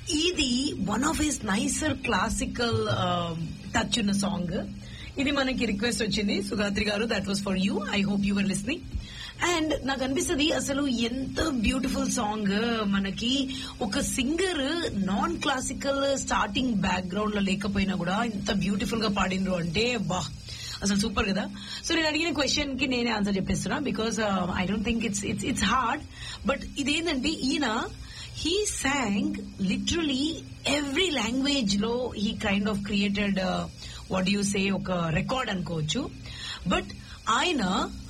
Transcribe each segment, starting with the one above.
ఇది one of his nicer classical touch ఉన్న song ఇది మనకి రిక్వెస్ట్ వచ్చింది Sugatri garu that was for you I hope your listening and నాకు అనిపిస్తుంది అసలు ఎంత బ్యూటిఫుల్ సాంగ్ మనకి ఒక singer non classical starting background లో లేకపోయినా కూడా ఇంత బ్యూటిఫుల్ గా పాడిండ్రు అంటే బా అసలు సూపర్ కదా సో నేను అడిగిన క్వశ్చన్ కి నేనే ఆన్సర్ చెప్పేస్తున్నా because I don't think it's it's it's hard but ఇదేంటంటే ఈయన he song literally every language లో he kind of created what you say ఒక రికార్డ్ అనుకోవచ్చు బట్ ఆయన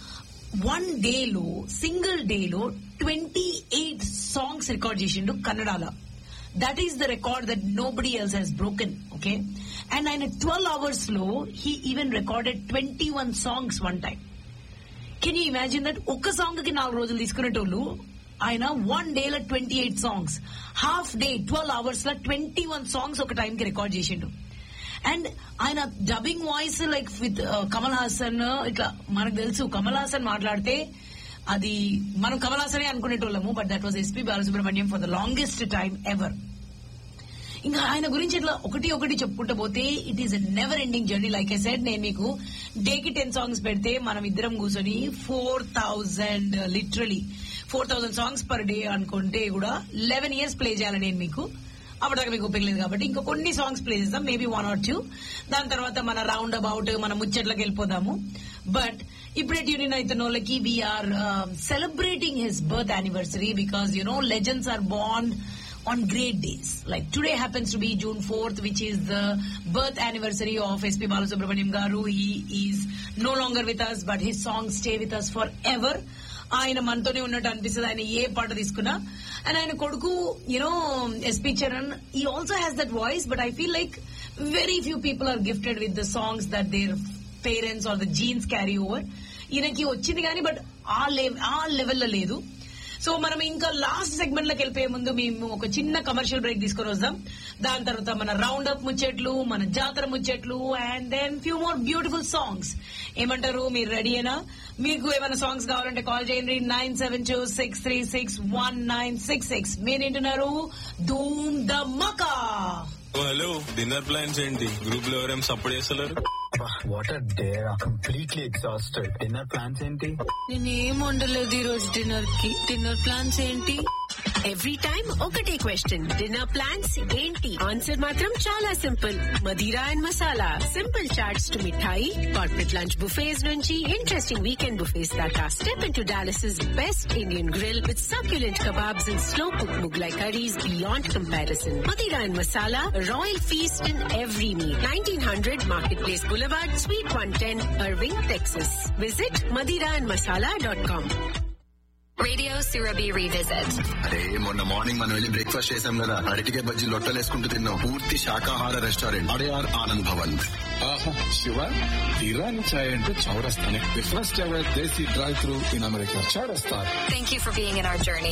వన్ డేలో సింగిల్ డేలో ట్వంటీ ఎయిట్ సాంగ్స్ రికార్డ్ చేసిండు కన్నడలో that is the record that nobody else he's broken okay and ఆయన twelve hours లో he even recorded twenty one songs one time can you imagine that ఒక్క song కి నాలుగు రోజులు తీసుకునేటోళ్ళు ఆయన వన్ డే లో twenty eight songs half day twelve hours లో ట్వంటీ వన్ సాంగ్స్ ఒక టైం కి రికార్డ్ చేసిండు అండ్ ఆయన dubbing voice like with Kamal Haasan ఇట్లా మనకు తెలుసు కమల్ హాసన్ మాట్లాడితే అది మనం కమల్ హాసనే అనుకునేటోళ్ళము but that was SP Balasubrahmanyam for the longest time ever ఇంకా ఆయన గురించి ఇట్లా ఒకటి ఒకటి చెప్పుకుంటూ పోతే it is never ending journey like I said నేను మీకు డేకి టెన్ సాంగ్స్ పెడితే మనం ఇద్దరం కూర్చొని four thousand literally four thousand songs per day అనుకుంటే కూడా లెవెన్ ఇయర్స్ ప్లే చేయాలి నేను మీకు అప్పటిదాకా మీకు ఉపయోగలేదు కాబట్టి ఇంకా కొన్ని సాంగ్స్ ప్లే చేద్దాం మేబీ వన్ ఆర్ టూ దాని తర్వాత మన రౌండ్ అబౌట్ మన ముచ్చట్లకి వెళ్ళిపోదాము బట్ ఇప్పుడే ట్యూన్ అవుతున్న వాళ్ళకి we're celebrating his birth anniversary because you know legends are born on great days. Like today happens to be June 4th, which is the birth anniversary of SP Balasubramaniam Garu. He is no longer with us, but his songs stay with us forever. ఆయన మనతోనే ఉన్నట్టు అనిపిస్తుంది ఆయన ఏ పాట తీసుకున్నా and ఆయన కొడుకు you know SP Charan ఈ also has that voice but I feel like very few people are gifted with the songs that their parents are the genes carry over ఈయనకి వచ్చింది కానీ బట్ ఆ లెవెల్ ఆ లెవెల్లో లేదు సో మనం ఇంకా లాస్ట్ సెగ్మెంట్ లోకి వెళ్ళిపోయే ముందు మేము ఒక చిన్న కమర్షియల్ బ్రేక్ తీసుకొని వద్దాం దాని తర్వాత మన రౌండ్ అప్ ముచ్చట్లు మన జాతర ముచ్చట్లు and then few more beautiful songs ఏమంటారు మీరు రెడీయేనా మీకు ఏమైనా సాంగ్స్ కావాలంటే కాల్ చేయండి nine seven two six three six one nine six six మీరేంటున్నారు Dhoom Dhamaka hello dinner plans ఏంటి గ్రూప్ లో ఎవరేం సపోర్ట్ చేస్తలేరు what are there completely exhausted dinner plans ఏంటి నేనేం వండలేదు ఈ రోజు డిన్నర్ కి డిన్నర్ ప్లాన్స్ ఏంటి ఎవ్రీ టైం ఒకటే క్వశ్చన్ డిన్నర్ ప్లాన్స్ ఏంటి ఆన్సర్ మాత్రం చాలా simple మదీరా and Masala simple chaats to mithai corporate lunch buffets నుంచి ఇంట్రెస్టింగ్ వీకెండ్ బుఫేస్ దాకా step in to Dallas best Indian grill with succulent kebabs and slow cook Mughlai curries beyond comparison Madira and Masala royal feast in every meal nineteen hundred market place boulevard suite one ten Irving Texas visit Madira and Masala dot com Radio Surabhi Revisit. అరే మొన్న morning మనం వెళ్ళి breakfast చేసాం కదా అరటికే బజ్జీ లొట్టలేసుకుంటూ తిన్నాం పూర్తి శాకాహార restaurant Adyar Anand Bhavan ఆహా శివ ఇరానీ చాయ్ అంటే చౌరస్తానే the first ever desi drive through in America Chourasta Thank you for being in our journey.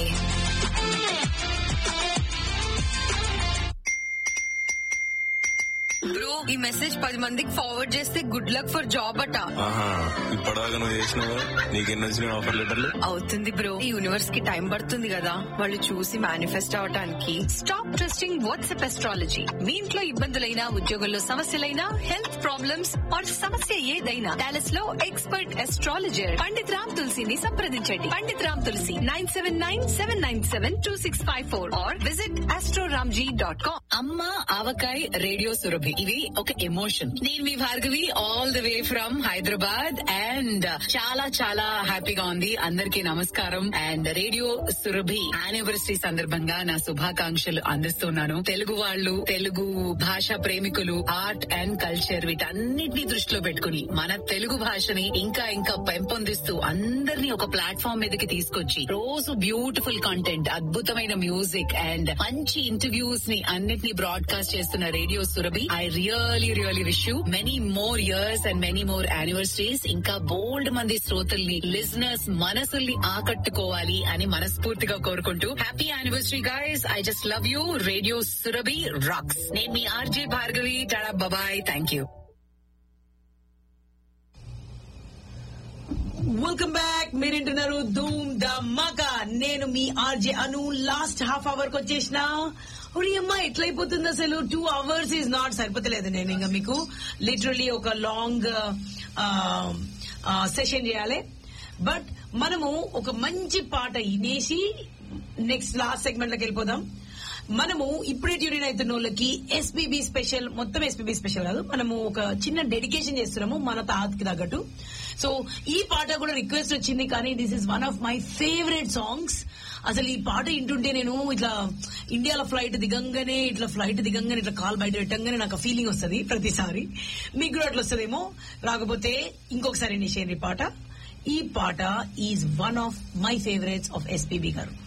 Bro ఈ మెసేజ్ పది మందికి ఫార్వర్డ్ చేస్తే గుడ్ లక్ ఫర్ జాబ్ అట ఆహా ఇప్పటిదాకా నువ్వు చేసినావు నీకెన్ని వచ్చినాయి ఆఫర్ లెటర్లు అవుతుంది బ్రో ఈ యూనివర్స్ కి టైం పడుతుంది కదా వాళ్ళు చూసి మేనిఫెస్ట్ అవటానికి స్టాప్ ట్రస్టింగ్ వాట్సాప్ ఎస్ట్రాలజీ మీ ఇంట్లో ఇబ్బందులైనా ఉద్యోగంలో సమస్యలైనా హెల్త్ ప్రాబ్లమ్స్ ఆర్ సమస్య ఏదైనా డాలస్ లో ఎక్స్పర్ట్ ఎస్ట్రాలజర్ పండిత్ రామ్ తులసిని సంప్రదించండి Pandit Ram Tulasi nine seven nine seven nine seven two six five four or visit Astroramji dot com అమ్మ ఆవకాయ్ రేడియో సురభి ఇది ఒక ఎమోషన్ నేను మీ Bhargavi all the way from Hyderabad and చాలా చాలా హ్యాపీగా ఉంది అందరికీ నమస్కారం అండ్ రేడియో సురభి యానివర్సరీ సందర్భంగా నా శుభాకాంక్షలు అందిస్తున్నాను తెలుగు వాళ్ళు తెలుగు భాష ప్రేమికులు ఆర్ట్ అండ్ కల్చర్ వీటన్నిటిని దృష్టిలో పెట్టుకుని మన తెలుగు భాషని ఇంకా ఇంకా పెంపొందిస్తూ అందరినీ ఒక ప్లాట్ఫామ్ మీదకి తీసుకొచ్చి రోజు బ్యూటిఫుల్ కంటెంట్ అద్భుతమైన మ్యూజిక్ అండ్ మంచి ఇంటర్వ్యూస్ ని అన్నిటినీ బ్రాడ్కాస్ట్ చేస్తున్న radio Surabhi I really really wish you many more years and many more anniversaries ఇంకా బోల్డ్ మంది శ్రోతల్ని లిజనర్స్ మనసుల్ని ఆకట్టుకోవాలి అని మనస్ఫూర్తిగా కోరుకుంటూ happy anniversary guys I just love you radio Surabhi rocks నేను మీ ఆర్జే భార్గవి టాడా బాబాయ్ థ్యాంక్ యూ వెల్కమ్ బ్యాక్ మీరేంటున్నారు ధూమ్ ధమాకా నేను మీ RJ Anu last half hour కి వచ్చేసిన ఒడి అమ్మ ఎట్లయిపోతుంది అసలు టూ అవర్స్ ఈజ్ నాట్ సరిపోతలేదు నేను ఇంకా మీకు లిటరలీ ఒక లాంగ్ సెషన్ చేయాలి బట్ మనము ఒక మంచి పాట వినేసి నెక్స్ట్ లాస్ట్ సెగ్మెంట్ లోకి వెళ్ళిపోదాం మనము ఇప్పుడే ట్యూన్ అవుతున్న వాళ్ళకి ఎస్పీబీ స్పెషల్ మొత్తం ఎస్పీబీ స్పెషల్ కాదు మనము ఒక చిన్న డెడికేషన్ చేస్తున్నాము మన తాతకి తగ్గట్టు సో ఈ పాట కూడా రిక్వెస్ట్ వచ్చింది కానీ this is one of my favourite songs అసలు ఈ పాట వింటుంటే నేను ఇట్లా ఇండియాలో ఫ్లైట్ దిగంగానే ఇట్లా ఫ్లైట్ దిగంగానే ఇట్లా కాల్ బయట పెట్టంగానే నాకు ఫీలింగ్ వస్తుంది ప్రతిసారి మీకు కూడా అట్లా వస్తుందేమో రాకపోతే ఇంకొకసారి నిషేయండి ఈ పాట ఈ పాట is one of my favourites of SPB గారు